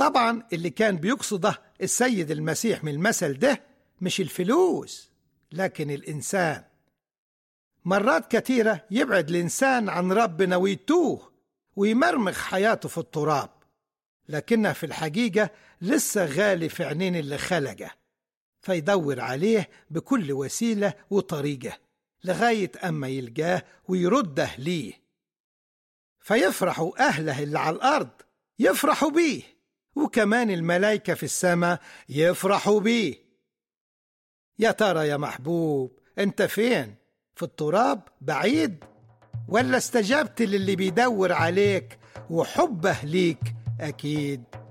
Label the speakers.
Speaker 1: طبعا اللي كان بيقصده السيد المسيح من المثل ده مش الفلوس لكن الإنسان مرات كتيرة يبعد الإنسان عن ربنا ويتوه ويمرمغ حياته في التراب لكنها في الحقيقة لسه غالي في عينين اللي خلقه فيدور عليه بكل وسيلة وطريقة لغاية أما يلقاه ويرده ليه فيفرحوا أهله اللي على الأرض يفرحوا بيه وكمان الملائكة في السماء يفرحوا بيه يا ترى يا محبوب انت فين في التراب بعيد ولا استجبت للي بيدور عليك وحبه ليك أكيد